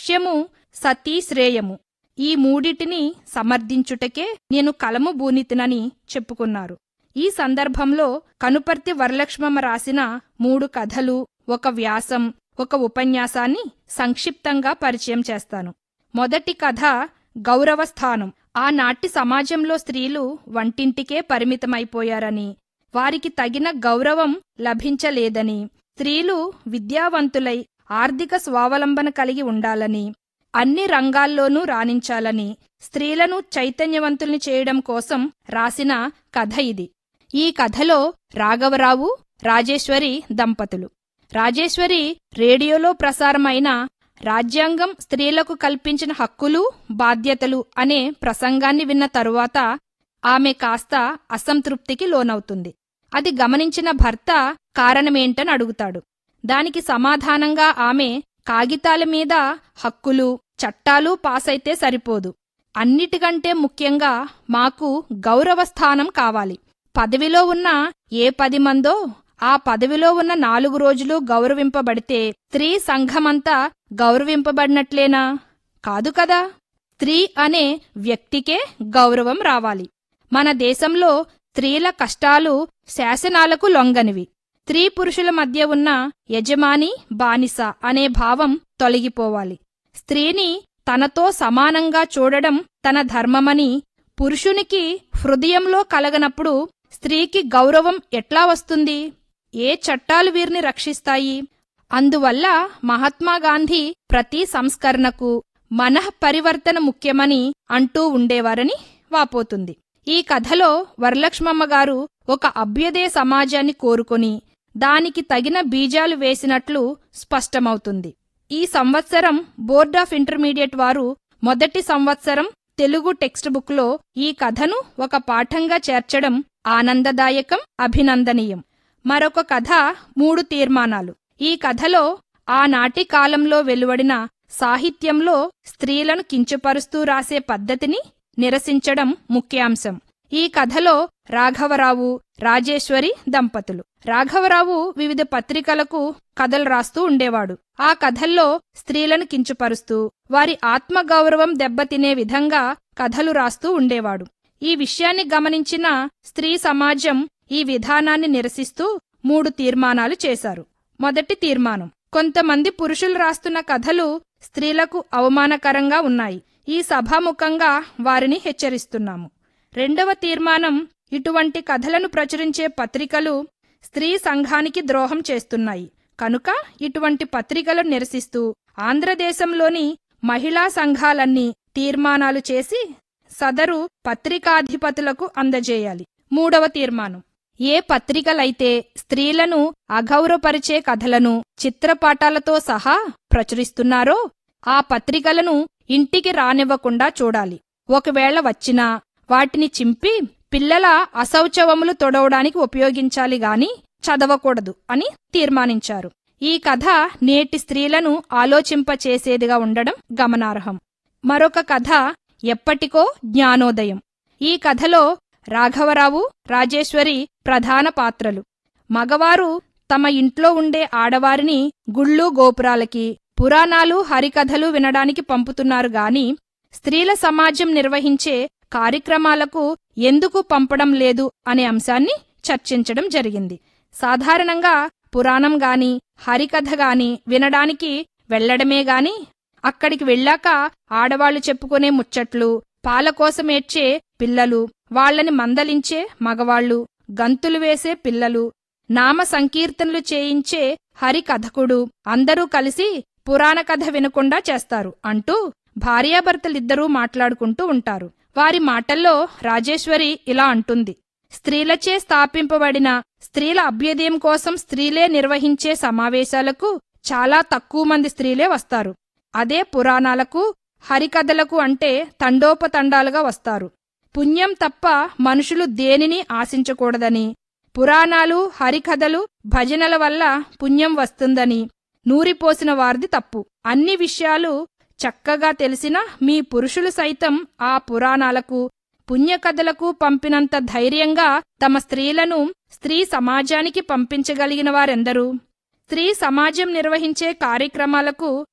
లక్ష్యము సతీ శ్రేయము ఈ మూడిటిని సమర్థించుటకే నేను కలము బూనితినని చెప్పుకున్నారు ఈ సందర్భంలో కనుపర్తి వరలక్ష్మమ్మ రాసిన మూడు కథలు ఒక వ్యాసం ఒక ఉపన్యాసాన్ని సంక్షిప్తంగా పరిచయం చేస్తాను మొదటి కథ గౌరవస్థానం ఆనాటి సమాజంలో స్త్రీలు వంటింటికే పరిమితమైపోయారని వారికి తగిన గౌరవం లభించలేదని స్త్రీలు విద్యావంతులై ఆర్థిక స్వావలంబన కలిగి ఉండాలని అన్ని రంగాల్లోనూ రాణించాలని స్త్రీలను చైతన్యవంతుల్ని చేయడం కోసం రాసిన కథ ఇది ఈ కథలో రాఘవరావు రాజేశ్వరి దంపతులు రాజేశ్వరి రేడియోలో ప్రసారమైన రాజ్యాంగం స్త్రీలకు కల్పించిన హక్కులు బాధ్యతలు అనే ప్రసంగాన్ని విన్న తరువాత ఆమె కాస్త అసంతృప్తికి లోనవుతుంది అది గమనించిన భర్త కారణమేంటని అడుగుతాడు దానికి సమాధానంగా ఆమె కాగితాల మీద హక్కులు చట్టాలు పాసైతే సరిపోదు అన్నిటికంటే ముఖ్యంగా మాకు గౌరవస్థానం కావాలి పదవిలో ఉన్న ఏ పది మందో ఆ పదవిలో ఉన్న నాలుగు రోజులు గౌరవింపబడితే స్త్రీ సంఘమంతా గౌరవింపబడినట్లేనా కాదు కదా స్త్రీ అనే వ్యక్తికే గౌరవం రావాలి మన దేశంలో స్త్రీల కష్టాలు శాసనాలకు లొంగనివి స్త్రీ పురుషుల మధ్య ఉన్న యజమాని బానిస అనే భావం తొలగిపోవాలి స్త్రీని తనతో సమానంగా చూడడం తన ధర్మమని పురుషునికి హృదయంలో కలగనప్పుడు స్త్రీకి గౌరవం ఎట్లా వస్తుంది ఏ చట్టాలు వీరిని రక్షిస్తాయి అందువల్ల మహాత్మాగాంధీ ప్రతి సంస్కరణకు మనః పరివర్తన ముఖ్యమని అంటూ ఉండేవారని వాపోతుంది ఈ కథలో వరలక్ష్మమ్మ గారు ఒక అభ్యుదయ సమాజాన్ని కోరుకొని దానికి తగిన బీజాలు వేసినట్లు స్పష్టమవుతుంది ఈ సంవత్సరం బోర్డ్ ఆఫ్ ఇంటర్మీడియట్ వారు మొదటి సంవత్సరం తెలుగు టెక్స్ట్ బుక్లో ఈ కథను ఒక పాఠంగా చేర్చడం ఆనందదాయకం అభినందనీయం మరొక కథ మూడు తీర్మానాలు ఈ కథలో ఆనాటి కాలంలో వెలువడిన సాహిత్యంలో స్త్రీలను కించపరుస్తూ రాసే పద్ధతిని నిరసించడం ముఖ్యాంశం ఈ కథలో రాఘవరావు రాజేశ్వరి దంపతులు రాఘవరావు వివిధ పత్రికలకు కథలు రాస్తూ ఉండేవాడు ఆ కథల్లో స్త్రీలను కించపరుస్తూ వారి ఆత్మగౌరవం దెబ్బతినే విధంగా కథలు రాస్తూ ఉండేవాడు ఈ విషయాన్ని గమనించిన స్త్రీ సమాజం ఈ విధానాన్ని నిరసిస్తూ మూడు తీర్మానాలు చేశారు మొదటి తీర్మానం కొంతమంది పురుషులు రాస్తున్న కథలు స్త్రీలకు అవమానకరంగా ఉన్నాయి ఈ సభాముఖంగా వారిని హెచ్చరిస్తున్నాము రెండవ తీర్మానం ఇటువంటి కథలను ప్రచురించే పత్రికలు స్త్రీ సంఘానికి ద్రోహం చేస్తున్నాయి కనుక ఇటువంటి పత్రికలను నిరసిస్తూ ఆంధ్రదేశంలోని మహిళా సంఘాలన్నీ తీర్మానాలు చేసి సదరు పత్రికాధిపతులకు అందజేయాలి మూడవ తీర్మానం ఏ పత్రికలైతే స్త్రీలను అగౌరవపరిచే కథలను చిత్రపాటాలతో సహా ప్రచురిస్తున్నారో ఆ పత్రికలను ఇంటికి రానివ్వకుండా చూడాలి ఒకవేళ వచ్చినా వాటిని చింపి పిల్లల అశౌచవములు తొడవడానికి ఉపయోగించాలి గాని చదవకూడదు అని తీర్మానించారు ఈ కథ నేటి స్త్రీలను ఆలోచింపచేసేదిగా ఉండడం గమనార్హం మరొక కథ ఎప్పటికో జ్ఞానోదయం ఈ కథలో రాఘవరావు రాజేశ్వరి ప్రధాన పాత్రలు మగవారు తమ ఇంట్లో ఉండే ఆడవారిని గుళ్ళు గోపురాలకి పురాణాలు హరికథలు వినడానికి పంపుతున్నారు గాని స్త్రీల సమాజం నిర్వహించే కార్యక్రమాలకు ఎందుకు పంపడం లేదు అనే అంశాన్ని చర్చించడం జరిగింది సాధారణంగా పురాణం గాని హరికథ గాని వినడానికి వెళ్లడమే గాని అక్కడికి వెళ్ళాక ఆడవాళ్లు చెప్పుకునే ముచ్చట్లు పాల కోసం ఏడ్చే పిల్లలు వాళ్లని మందలించే మగవాళ్లు గంతులు వేసే పిల్లలు నామ సంకీర్తనలు చేయించే హరికథకుడు అందరూ కలిసి పురాణ కథ వినకుండా చేస్తారు అంటూ భార్యాభర్తలిద్దరూ మాట్లాడుకుంటూ ఉంటారు వారి మాటల్లో రాజేశ్వరి ఇలా అంటుంది స్త్రీలచే స్థాపింపబడిన స్త్రీల అభ్యుదయం కోసం స్త్రీలే నిర్వహించే సమావేశాలకు చాలా తక్కువ మంది స్త్రీలే వస్తారు అదే పురాణాలకు హరికథలకు అంటే తండోపతండాలుగా వస్తారు పుణ్యం తప్ప మనుషులు దేనిని ఆశించకూడదని పురాణాలు హరికథలు భజనల వల్ల పుణ్యం వస్తుందని నూరిపోసిన వారిది తప్పు అన్ని విషయాలు చక్కగా తెలిసిన మీ పురుషులు సైతం ఆ పురాణాలకు పుణ్యకథలకు పంపినంత ధైర్యంగా తమ స్త్రీలను స్త్రీ సమాజానికి పంపించగలిగిన వారెందరూ స్త్రీ సమాజం నిర్వహించే కార్యక్రమాలకు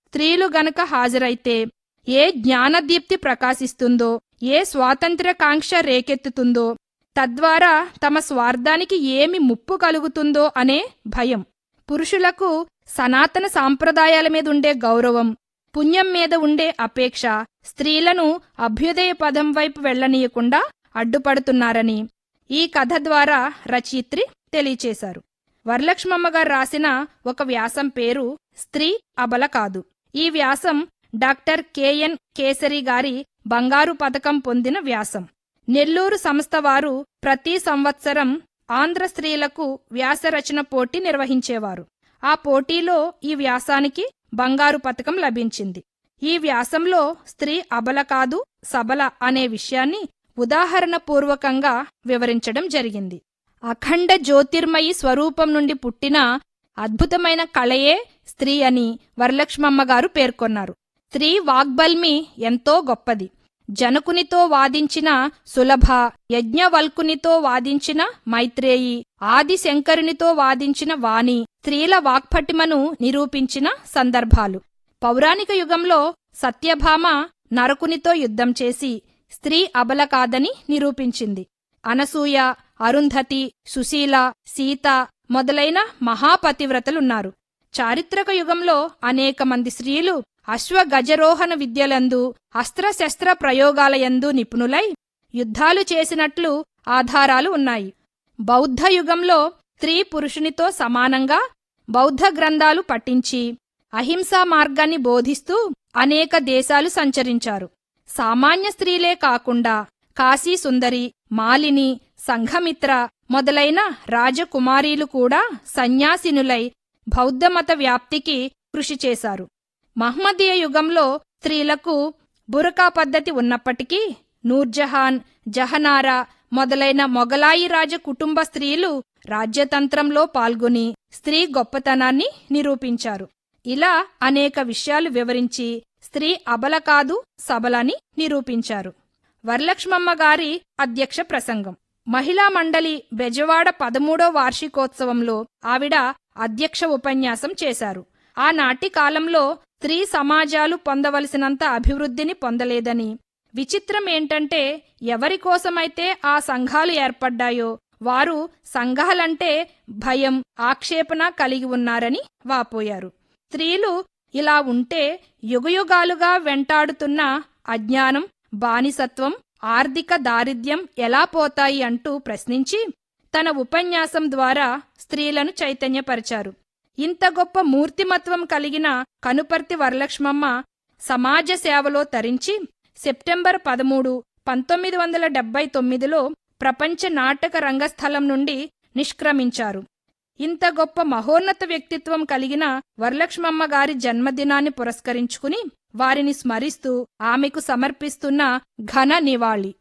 స్త్రీలు గనక హాజరైతే ఏ జ్ఞానదీప్తి ప్రకాశిస్తుందో ఏ స్వాతంత్ర్యకాంక్ష రేకెత్తుతుందో తద్వారా తమ స్వార్థానికి ఏమి ముప్పు కలుగుతుందో అనే భయం పురుషులకు సనాతన సాంప్రదాయాల మీద ఉండే గౌరవం పుణ్యం మీద ఉండే అపేక్ష స్త్రీలను అభ్యుదయ పదం వైపు వెళ్లనీయకుండా అడ్డుపడుతున్నారని ఈ కథ ద్వారా రచయిత్రి తెలియచేశారు వరలక్ష్మమ్మ గారు రాసిన ఒక వ్యాసం పేరు స్త్రీ అబల కాదు ఈ వ్యాసం డాక్టర్ కెఎన్ కేసరి గారి బంగారు పథకం పొందిన వ్యాసం నెల్లూరు సంస్థ వారు ప్రతి సంవత్సరం ఆంధ్ర స్త్రీలకు వ్యాసరచన పోటీ నిర్వహించేవారు ఆ పోటీలో ఈ వ్యాసానికి బంగారు పథకం లభించింది ఈ వ్యాసంలో స్త్రీ అబల కాదు సబల అనే విషయాన్ని ఉదాహరణపూర్వకంగా వివరించడం జరిగింది అఖండ జ్యోతిర్మయి స్వరూపం నుండి పుట్టిన అద్భుతమైన కళయే స్త్రీ అని వరలక్ష్మమ్మ గారు పేర్కొన్నారు స్త్రీ వాగ్బల్మి ఎంతో గొప్పది జనకునితో వాదించిన సులభ యజ్ఞవల్కునితో వాదించిన మైత్రేయి ఆది శంకరునితో వాదించిన వాణి స్త్రీల వాక్పటిమను నిరూపించిన సందర్భాలు పౌరాణిక యుగంలో సత్యభామ నరకునితో యుద్ధం చేసి స్త్రీ అబల కాదని నిరూపించింది అనసూయ అరుంధతి సుశీల సీత మొదలైన మహాపతివ్రతలున్నారు చారిత్రక యుగంలో అనేక మంది స్త్రీలు అశ్వగజరోహణ విద్యలందు అస్త్రశస్త్ర ప్రయోగాలయందు నిపుణులై యుద్ధాలు చేసినట్లు ఆధారాలు ఉన్నాయి బౌద్ధ యుగంలో స్త్రీ పురుషునితో సమానంగా బౌద్ధ గ్రంథాలు పఠించి అహింసా మార్గాన్ని బోధిస్తూ అనేక దేశాలు సంచరించారు సామాన్య స్త్రీలే కాకుండా కాశీ సుందరి మాలిని సంఘమిత్ర మొదలైన రాజకుమారీలు కూడా సన్యాసినులై బౌద్ధమత వ్యాప్తికి కృషి చేశారు మహ్మదీయ యుగంలో స్త్రీలకు బురకా పద్ధతి ఉన్నప్పటికీ నూర్జహాన్ జహనారా మొదలైన మొగలాయి రాజ కుటుంబ స్త్రీలు రాజ్యతంత్రంలో పాల్గొని స్త్రీ గొప్పతనాన్ని నిరూపించారు ఇలా అనేక విషయాలు వివరించి స్త్రీ అబల కాదు సబలని నిరూపించారు వరలక్ష్మమ్మ గారి అధ్యక్ష ప్రసంగం మహిళా మండలి బెజవాడ పదమూడో వార్షికోత్సవంలో ఆవిడ అధ్యక్ష ఉపన్యాసం చేశారు ఆనాటి కాలంలో స్త్రీ సమాజాలు పొందవలసినంత అభివృద్ధిని పొందలేదని విచిత్రం ఏంటంటే ఎవరి కోసమైతే ఆ సంఘాలు ఏర్పడ్డాయో వారు సంఘాలంటే భయం ఆక్షేపణ కలిగి ఉన్నారని వాపోయారు స్త్రీలు ఇలా ఉంటే యుగయుగాలుగా వెంటాడుతున్న అజ్ఞానం బానిసత్వం ఆర్థిక దారిద్ర్యం ఎలా పోతాయి అంటూ ప్రశ్నించి తన ఉపన్యాసం ద్వారా స్త్రీలను చైతన్యపరిచారు ఇంత గొప్ప మూర్తిమత్వం కలిగిన కనుపర్తి వరలక్ష్మమ్మ సమాజ సేవలో తరించి సెప్టెంబర్ పదమూడు పంతొమ్మిది వందల డెబ్బై తొమ్మిదిలో ప్రపంచ నాటక రంగస్థలం నుండి నిష్క్రమించారు ఇంత గొప్ప మహోన్నత వ్యక్తిత్వం కలిగిన వరలక్ష్మమ్మ గారి జన్మదినాన్ని పురస్కరించుకుని వారిని స్మరిస్తూ ఆమెకు సమర్పిస్తున్న ఘన నివాళి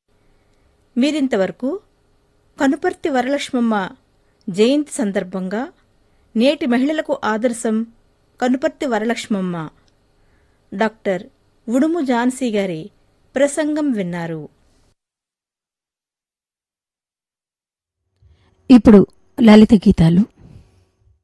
మీరింతవరకు కనుపర్తి వరలక్ష్మమ్మ జయంతి సందర్భంగా నేటి మహిళలకు ఆదర్శం కనుపర్తి వరలక్ష్మమ్మ డాక్టర్ ఉడుము ఝాన్సీ గారి ప్రసంగం విన్నారు ఇప్పుడు లలిత గీతాలు